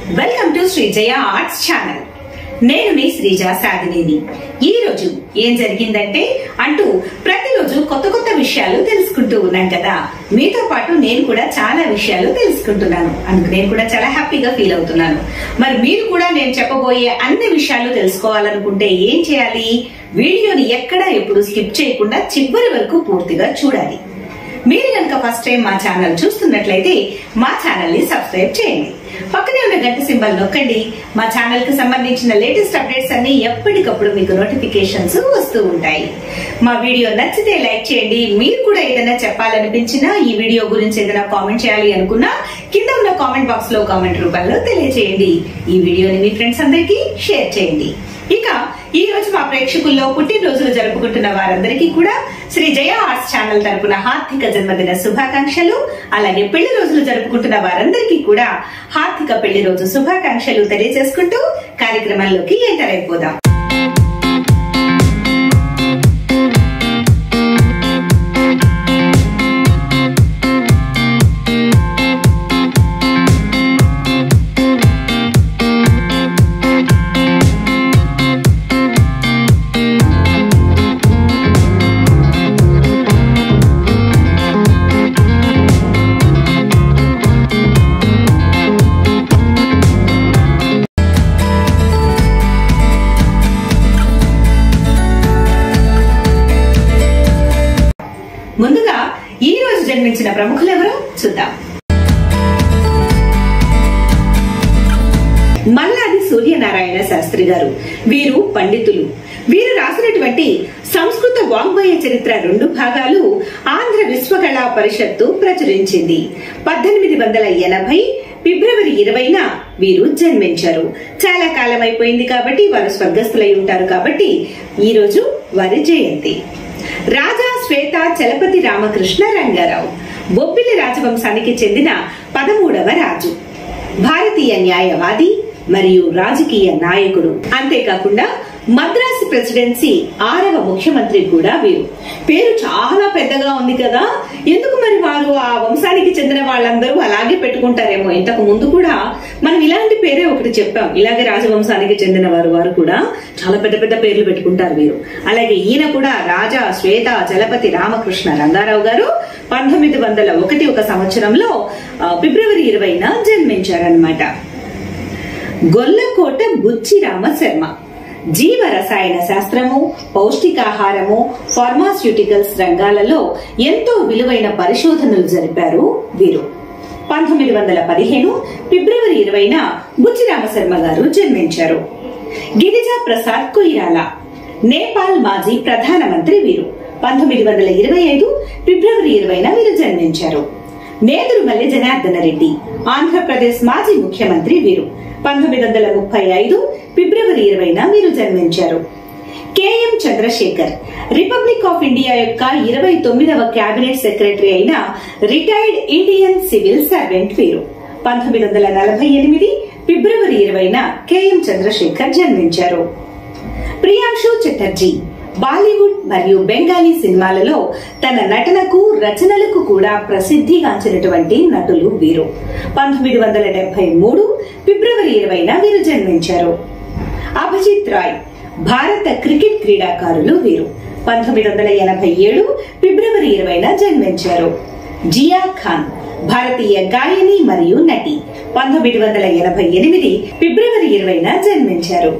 welcome to Sreejaya arts channel నేను మీ శ్రీజ సాధినేని ఈ రోజు ఏం జరిగిందంటే అంటూ ప్రతిరోజు కొత్త కొత్త విషయాలు తెలుసుకుంటూ ఉన్నాం కదా మీతో పాటు నేను కూడా చాలా విషయాలు తెలుసుకుంటున్నాను అందుకు నేను కూడా చాలా హ్యాపీగా ఫీల్ అవుతున్నాను మరి మీరు కూడా నేను చెప్పబోయే అన్ని విషయాలు తెలుసుకోవాలనుకుంటే ఏం చేయాలి వీడియోని ఎక్కడా ఎప్పుడు స్కిప్ చేయకుండా చివరి వరకు పూర్తిగా చూడాలి మీరు కనుక ఫస్ట్ టైం మా ఛానల్ చూస్తున్నట్లయితే మా ఛానల్ ని సబ్స్క్రైబ్ చేయండి పక్కనే ఉన్న గంట సింబల్ నొక్కండి మా ఛానల్ కి సంబంధించిన లేటెస్ట్ అప్డేట్స్ అన్ని ఎప్పటికప్పుడు మీకు నోటిఫికేషన్స్ వస్తూ ఉంటాయి మా వీడియో నచ్చితే లైక్ చేయండి మీరు కూడా ఏదైనా చెప్పాలనిపించినా ఈ వీడియో గురించి ఏదైనా కామెంట్ చేయాలి అనుకున్నా కింద ఉన్న కామెంట్ బాక్స్ లో కామెంట్ రూపంలో తెలియజేయండి ఈ వీడియోని మీ ఫ్రెండ్స్ అందరికీ షేర్ చేయండి ఇక ఈ రోజు మా ప్రేక్షకుల్లో పుట్టినరోజులు జరుపుకుంటున్న వారందరికీ కూడా శ్రీ జయ ఆర్ట్స్ ఛానల్ తరపున హార్దిక జన్మదిన శుభాకాంక్షలు అలాగే పెళ్లి రోజులు జరుపుకుంటున్న వారందరికీ కూడా హార్దిక పెళ్లి రోజు శుభాకాంక్షలు తెలియజేసుకుంటూ కార్యక్రమంలోకి ఎంటర్ అయిపోదాం ముందుగా ఈ రోజు జన్మించిన ప్రముఖులు ఎవరో చూద్దాం మల్లాది సూర్యనారాయణ శాస్త్రి గారు వీరు పండితులు వీరు రాసినటువంటి సంస్కృత వాంగ్మయ చరిత్ర రెండు భాగాలు ఆంధ్ర విశ్వకళా పరిషత్తు ప్రచురించింది పద్దెనిమిది వందల ఎనభై ఫిబ్రవరి ఇరవైన వీరు జన్మించారు చాలా కాలం అయిపోయింది కాబట్టి వారు స్వర్గస్థులై ఉంటారు కాబట్టి ఈ రోజు వారి జయంతి రాజా శ్వేత చలపతి రామకృష్ణ రంగారావు బొబ్బిలి రాజవంశానికి చెందిన పదమూడవ రాజు భారతీయ న్యాయవాది మరియు రాజకీయ నాయకుడు అంతేకాకుండా మద్రాసు ప్రెసిడెన్సీ ఆరవ ముఖ్యమంత్రి కూడా వీరు పేరు చాలా పెద్దగా ఉంది కదా ఎందుకు మరి వారు ఆ వంశానికి చెందిన వాళ్ళందరూ అలాగే పెట్టుకుంటారేమో ఇంతకు ముందు కూడా మనం ఇలాంటి పేరే ఒకటి చెప్పాం ఇలాగే రాజవంశానికి చెందిన వారు వారు కూడా చాలా పెద్ద పెద్ద పేర్లు పెట్టుకుంటారు వీరు అలాగే ఈయన కూడా రాజా శ్వేత చలపతి రామకృష్ణ రంగారావు గారు పంతొమ్మిది వందల ఒకటి ఒక సంవత్సరంలో ఆ, ఫిబ్రవరి ఇరవైన జన్మించారనమాట గొల్లకోట బుచ్చి రామశర్మ జీవ రసాయన శాస్త్రము పౌష్టికాహారము ఫార్మాస్యూటికల్స్ రంగాలలో ఎంతో విలువైన పరిశోధనలు జరిపారు వీరు పంతొమ్మిది వందల పదిహేను ఫిబ్రవరి ఇరవైన బుచ్చి రామశర్మ గారు జన్మించారు గిరిజా ప్రసాద్ కొయిరాల నేపాల్ మాజీ ప్రధానమంత్రి వీరు పంతొమ్మిది వందల ఇరవై ఐదు ఫిబ్రవరి ఇరవైన వీరు జన్మించారు నేదురుమల్లి జనార్దన రెడ్డి ఆంధ్రప్రదేశ్ మాజీ ముఖ్యమంత్రి వీరు పంతొమ్మిది వందల ముప్పై ఐదు ఫిబ్రవరి ఇరవైన వీరు జన్మించారు KM Chandrasekhar Republic of India యొక్క ఇరవై తొమ్మిదవ కేబినెట్ సెక్రటరీ అయిన రిటైర్డ్ ఇండియన్ సివిల్ సర్వెంట్ వీరు పంతొమ్మిది వందల నలభై ఎనిమిది ఫిబ్రవరి ఇరవైన కెఎం చంద్రశేఖర్ జన్మించారు ప్రియాంశు చటర్జీ బాలీవుడ్ మరియు బెంగాలీ సినిమాలలో తన నటనకు రచనలకు కూడా ప్రసిద్ధిగాంచినటువంటి నటులు వీరు పంతొమ్మిది వందల డెబ్బై మూడు ఫిబ్రవరి ఇరవైన వీరు జన్మించారు అభిజిత్ రాయ్ భారత క్రికెట్ క్రీడాకారులు వీరు పంతొమ్మిది వందల ఎనభై ఏడు ఫిబ్రవరి ఇరవైన జన్మించారు జియా ఖాన్ భారతీయ గాయని మరియు నటి పంతొమ్మిది వందల ఎనభై ఎనిమిది ఫిబ్రవరి ఇరవైన జన్మించారు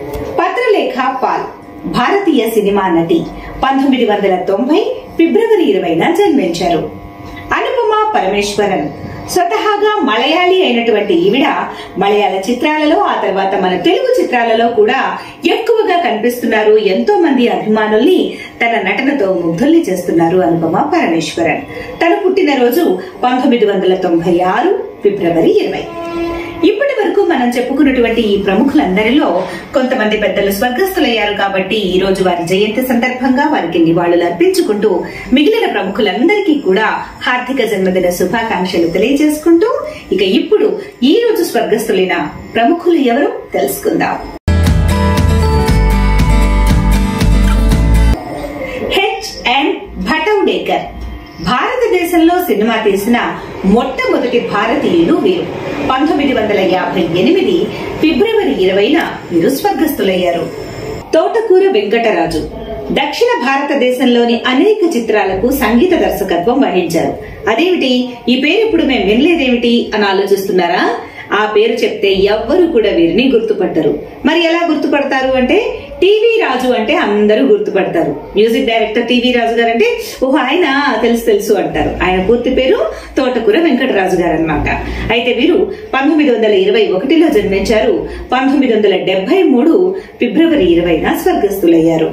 పత్రలేఖ పాల్ భారతీయ సినిమా నటి పంతొమ్మిది వందల తొంభై ఫిబ్రవరి ఇరవైన జన్మించారు అనుపమ పరమేశ్వరన్ స్వతహాగా మలయాళీ అయినటువంటి ఈవిడ మలయాళ చిత్రాలలో ఆ తర్వాత మన తెలుగు చిత్రాలలో కూడా ఎక్కువగా కనిపిస్తున్నారు ఎంతో మంది అభిమానుల్ని తన నటనతో ముగ్ధుల్ని చేస్తున్నారు అనుపమ పరమేశ్వరన్ తన పుట్టినరోజు పంతొమ్మిది వందల తొంభై ఆరు ఫిబ్రవరి ఇరవై ఇప్పటి వరకు మనం చెప్పుకున్నటువంటి ఈ ప్రముఖులందరిలో కొంతమంది పెద్దలు స్వర్గస్థులయ్యారు కాబట్టి ఈ రోజు వారి జయంతి సందర్భంగా వారికి నివాళులు అర్పించుకుంటూ మిగిలిన ప్రముఖులందరికీ కూడా హార్దిక జన్మదిన శుభాకాంక్షలు తెలియజేసుకుంటూ ఇక ఇప్పుడు ఈ రోజు స్వర్గస్థులైన ప్రముఖులు ఎవరు తెలుసుకుందాం హెచ్ అండ్ భటౌడేకర్ భారతదేశంలో సినిమా తీసిన మొట్టమొదటి భారతీయులు వీరు పంతొమ్మిది వందల యాభై ఎనిమిది ఫిబ్రవరి ఇరవైన వీరు స్వర్గస్థులయ్యారు తోటకూర వెంకటరాజు దక్షిణ భారతదేశంలోని అనేక చిత్రాలకు సంగీత దర్శకత్వం వహించారు అదేమిటి ఈ పేరు ఇప్పుడు మేము వినలేదేమిటి అని ఆలోచిస్తున్నారా ఆ పేరు చెప్తే ఎవ్వరు కూడా వీరిని గుర్తుపట్టరు మరి ఎలా గుర్తుపడతారు అంటే టీవీ రాజు అంటే అందరూ గుర్తుపడతారు మ్యూజిక్ డైరెక్టర్ టీవీ రాజు గారు అంటే ఓహో ఆయన తెలుసు తెలుసు అంటారు ఆయన పూర్తి పేరు తోటకూర వెంకటరాజు గారు అనమాట అయితే వీరు పంతొమ్మిది వందల ఇరవై ఒకటిలో జన్మించారు పంతొమ్మిది వందల డెబ్బై మూడు ఫిబ్రవరి ఇరవైన స్వర్గస్థులయ్యారు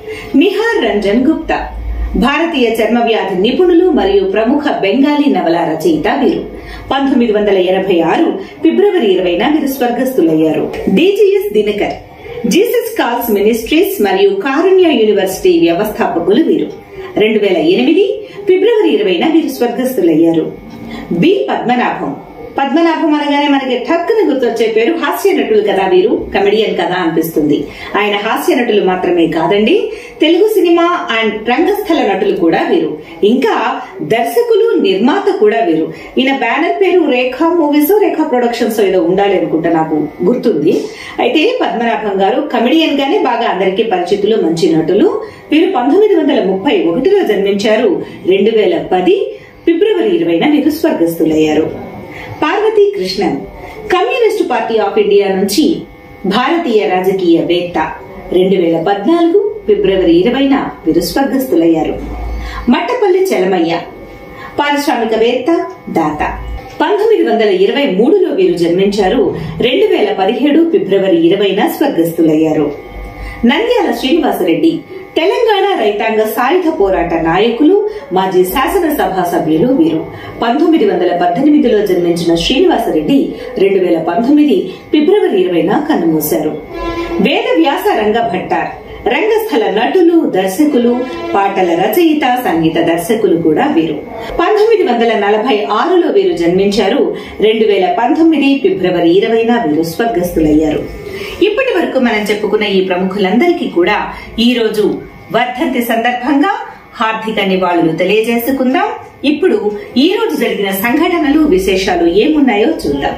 నిహార్ రంజన్ గుప్తా భారతీయ చర్మ వ్యాధి నిపుణులు మరియు ప్రముఖ బెంగాలీ నవల రచయిత వీరు పంతొమ్మిది వందల ఎనభై ఆరు ఫిబ్రవరి ఇరవైన వీరు స్వర్గస్థులయ్యారు DGS Dinakar Jesus Calls Ministries మరియు కారుణ్య యూనివర్సిటీ వ్యవస్థాపకులు వీరు రెండు వేల ఎనిమిది ఫిబ్రవరి ఇరవైన వీరు స్వర్గస్థులయ్యారు బి పద్మనాభం పద్మనాభం అనగానే మనకి ఠక్కున గుర్తొచ్చే పేరు హాస్య నటులు కదా వీరు కమెడియన్ కదా అనిపిస్తుంది ఆయన హాస్య నటులు మాత్రమే కాదండి తెలుగు సినిమా అండ్ రంగస్థల నటులు కూడా వీరు ఇంకా దర్శకులు నిర్మాత కూడా వీరు ఈయన బ్యానర్ పేరు రేఖా మూవీస్ రేఖా ప్రొడక్షన్స్ ఏదో ఉండాలి అనుకుంటా నాకు గుర్తుంది అయితే పద్మనాభం గారు కమెడియన్ గానే బాగా అందరికీ పరిచితులు మంచి నటులు వీరు పంతొమ్మిది వందల ముప్పై ఒకటిలో జన్మించారు రెండు వేల పది ఫిబ్రవరి ఇరవైన వీరు స్వర్గస్థులయ్యారు Parvathi Krishnan Communist Party of India నుంచి భారతీయ రాజకీయవేత్త రెండు వేల పద్నాలుగు ఫిబ్రవరి ఇరవైన వీరు స్వర్గస్థులయ్యారు మట్టపల్లి చలమయ్య పారిశ్రామికవేత్త దాత పంతొమ్మిది వందల ఇరవై మూడులో వీరు జన్మించారు రెండు వేల పదిహేడు ఫిబ్రవరి ఇరవైన స్వర్గస్థులయ్యారు నంద్యాల శ్రీనివాసరెడ్డి తెలంగాణ రైతాంగ సాయుధ పోరాట నాయకులు మాజీ శాసనసభ సభ్యులు వీరు పంతొమ్మిది వందల పద్దెనిమిదిలో జన్మించిన శ్రీనివాసరెడ్డి రెండు వేల పంతొమ్మిది ఫిబ్రవరి ఇరవైన కన్నుమూశారు వేద వ్యాస రంగ భట్టార్ రంగస్థల నటులు దర్శకులు పాటల రచయిత సంగీత దర్శకులు కూడా వీరు పంతొమ్మిది వందల నలభై ఆరులో వీరు జన్మించారు రెండు వేల పంతొమ్మిది ఫిబ్రవరి ఇరవైన వీరు స్వర్గస్థులయ్యారు ఇప్పటి వరకు మనం చెప్పుకున్న ఈ ప్రముఖులందరికీ కూడా ఈ రోజు వర్ధంతి సందర్భంగా హార్దిక నివాళులు తెలియజేసుకుందాం ఇప్పుడు ఈ రోజు జరిగిన సంఘటనలు విశేషాలు ఏమున్నాయో చూద్దాం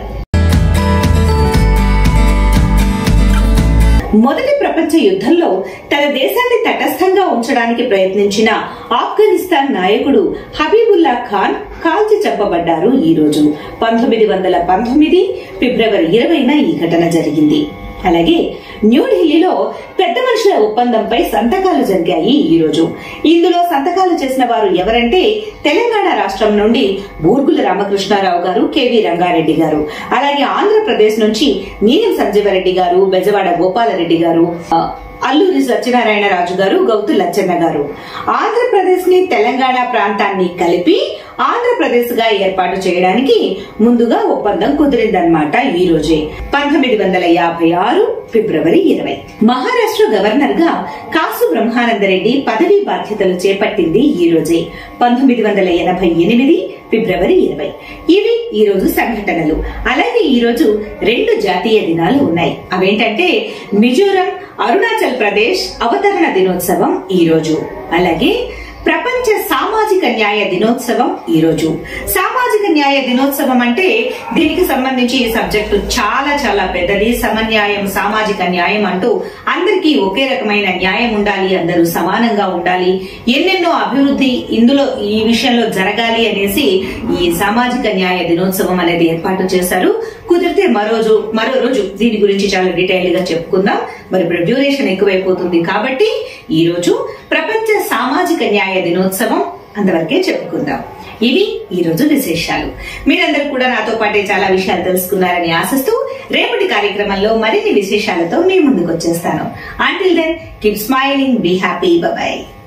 మొదటి ప్రపంచ యుద్ధంలో తన దేశాన్ని తటస్థంగా ఉంచడానికి ప్రయత్నించిన ఆఫ్ఘనిస్తాన్ నాయకుడు హబీబుల్లా ఖాన్ కాల్చి చెప్పబడ్డారు ఈ రోజు పంతొమ్మిది వందల పంతొమ్మిది ఫిబ్రవరి ఇరవైన ఈ ఘటన జరిగింది అలాగే న్యూఢిల్లీలో పెద్ద మనుషుల ఒప్పందంపై సంతకాలు జరిగాయి ఈ రోజు ఇందులో సంతకాలు చేసిన వారు ఎవరంటే తెలంగాణ రాష్ట్రం నుండి బూర్గుల రామకృష్ణారావు గారు కెవి రంగారెడ్డి గారు అలాగే ఆంధ్రప్రదేశ్ నుంచి నీలం సంజీవరెడ్డి గారు బెజవాడ గోపాలరెడ్డి గారు ఆ, అల్లూరి సత్యనారాయణ రాజు గారు గౌతు లచ్చన్న గారు ఆంధ్రప్రదేశ్ ని తెలంగాణ ప్రాంతాన్ని కలిపి ఆంధ్రప్రదేశ్ గా ఏర్పాటు చేయడానికి ముందుగా ఒప్పందం కుదిరిందన్నమాట ఈ రోజే పంతొమ్మిది వందల యాభై ఆరు ఫిబ్రవరి ఇరవై మహారాష్ట్ర గవర్నర్ గా కాసు బ్రహ్మానందరెడ్డి పదవీ బాధ్యతలు చేపట్టింది ఈ రోజే పంతొమ్మిది వందల ఎనభై ఎనిమిది ఫిబ్రవరి ఇరవై ఇవి ఈ రోజు సంఘటనలు అలాగే ఈ రోజు రెండు జాతీయ దినాలు ఉన్నాయి అవేంటంటే మిజోరం అరుణాచల్ ప్రదేశ్ అవతరణ దినోత్సవం ఈ రోజు అలాగే ప్రపంచ సామాజిక న్యాయ దినోత్సవం ఈ రోజు సామాజిక న్యాయ దినోత్సవం అంటే దీనికి సంబంధించి ఈ సబ్జెక్టు చాలా చాలా పెద్దది సమన్యాయం సామాజిక న్యాయం అంటూ అందరికీ ఒకే రకమైన న్యాయం ఉండాలి అందరూ సమానంగా ఉండాలి ఎన్నెన్నో అభివృద్ధి ఇందులో ఈ విషయంలో జరగాలి అనేసి ఈ సామాజిక న్యాయ దినోత్సవం అనేది ఏర్పాటు చేశారు కుదిరితే మరో రోజు మరో రోజు దీని గురించి చాలా డీటెయిల్డ్ గా చెప్పుకుందాం మరి ఇప్పుడు డ్యూరేషన్ ఎక్కువైపోతుంది కాబట్టి ఈ రోజు ప్రపంచ సామాజిక న్యాయ దినోత్సవం అంతవరకే చెప్పుకుందాం ఇవి ఈ రోజు విశేషాలు మీరందరూ కూడా నాతో పాటే చాలా విషయాలు తెలుసుకున్నారని ఆశిస్తూ రేపటి కార్యక్రమంలో మరిన్ని విశేషాలతో మీ ముందుకు వచ్చేస్తాను until then keep smiling be happy bye